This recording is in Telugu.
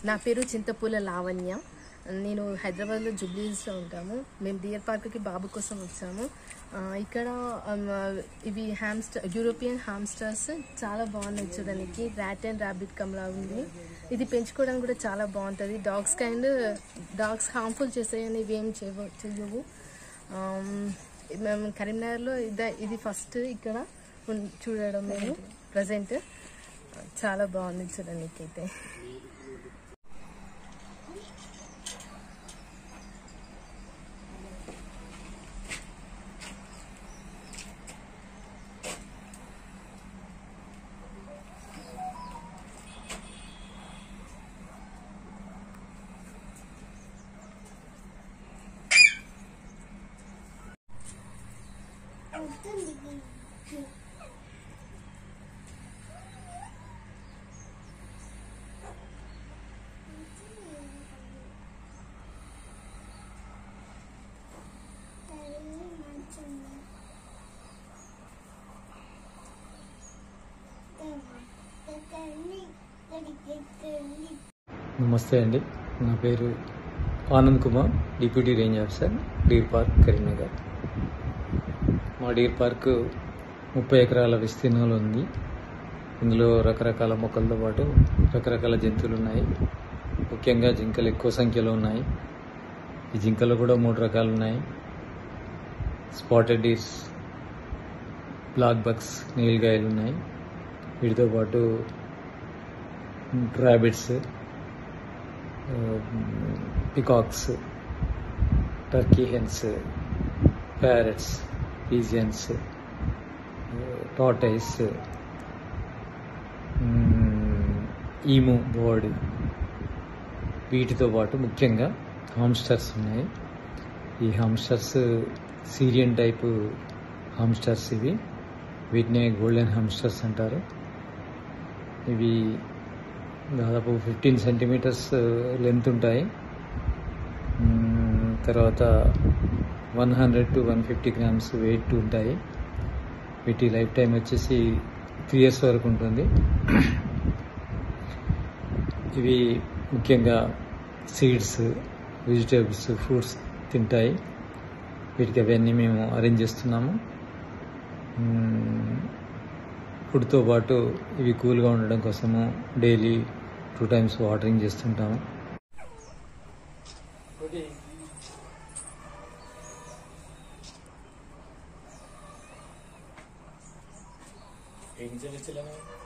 నా పేరు చింతపూల లావణ్య నేను హైదరాబాద్లో జుబ్లీస్లో ఉంటాము మేము డియర్ పార్క్కి బాబు కోసం వచ్చాము ఆ, ఇక్కడ ఆమ్, ఇవి హ్యామ్స్టర్ యూరోపియన్ హామ్స్టర్స్ చాలా బాగున్నాయి చూడడానికి ర్యాట్ అండ్ ర్యాబిట్ కమ్లా ఉంది ఇది పెంచుకోవడానికి కూడా చాలా బాగుంటుంది డాగ్స్ కైండ్ డాగ్స్ హార్మ్ఫుల్ చేస్తాయని ఇవి ఏం చేయవు చెయ్యవు ఆమ్, మేము కరీంనగర్లో ఇద ఇది ఫస్ట్ ఇక్కడ ఉన్- చూడడం మేము ప్రజెంట్ చాలా బాగుంది చూడడానికి అయితే నమస్తే అండి నా పేరు Anand Kumar deputy range officer deer park Karimnagar మా డీర్ పార్క్ ముప్పై ఎకరాల విస్తీర్ణంలో ఉంది ఇందులో రకరకాల మొక్కలతో పాటు రకరకాల జంతువులు ఉన్నాయి ముఖ్యంగా జింకలు ఎక్కువ సంఖ్యలో ఉన్నాయి ఈ జింకలు కూడా మూడు రకాలు ఉన్నాయి స్పాటెడ్ డీర్స్ బ్లాక్ బక్స్ నీల్గాయలు ఉన్నాయి వీటితో పాటు rabbits peacocks turkey hens parrots pigeons tortoise emu bird వీటితో పాటు ముఖ్యంగా హామ్స్టర్స్ ఉన్నాయి ఈ హామ్స్టర్స్ సీరియన్ టైపు హామ్స్టర్స్ ఇవి వీటినే గోల్డెన్ హామ్స్టర్స్ అంటారు ఇవి దాదాపు ఫిఫ్టీన్ సెంటీమీటర్స్ లెంత్ ఉంటాయి మ్మ్, తర్వాత one hundred to one fifty grams weight ఉంటాయి వీటి లైఫ్ టైం వచ్చేసి త్రీ ఇయర్స్ వరకు ఉంటుంది ఇవి ముఖ్యంగా సీడ్స్ వెజిటేబుల్స్ ఫ్రూట్స్ తింటాయి వీటికి అవన్నీ మేము అరేంజ్ చేస్తున్నాము మ్మ్, ఫుడ్తో పాటు ఇవి కూల్గా ఉండడం కోసము డైలీ టూ టైమ్స్ వాటరింగ్ చేస్తుంటాము ఏం చేయాలి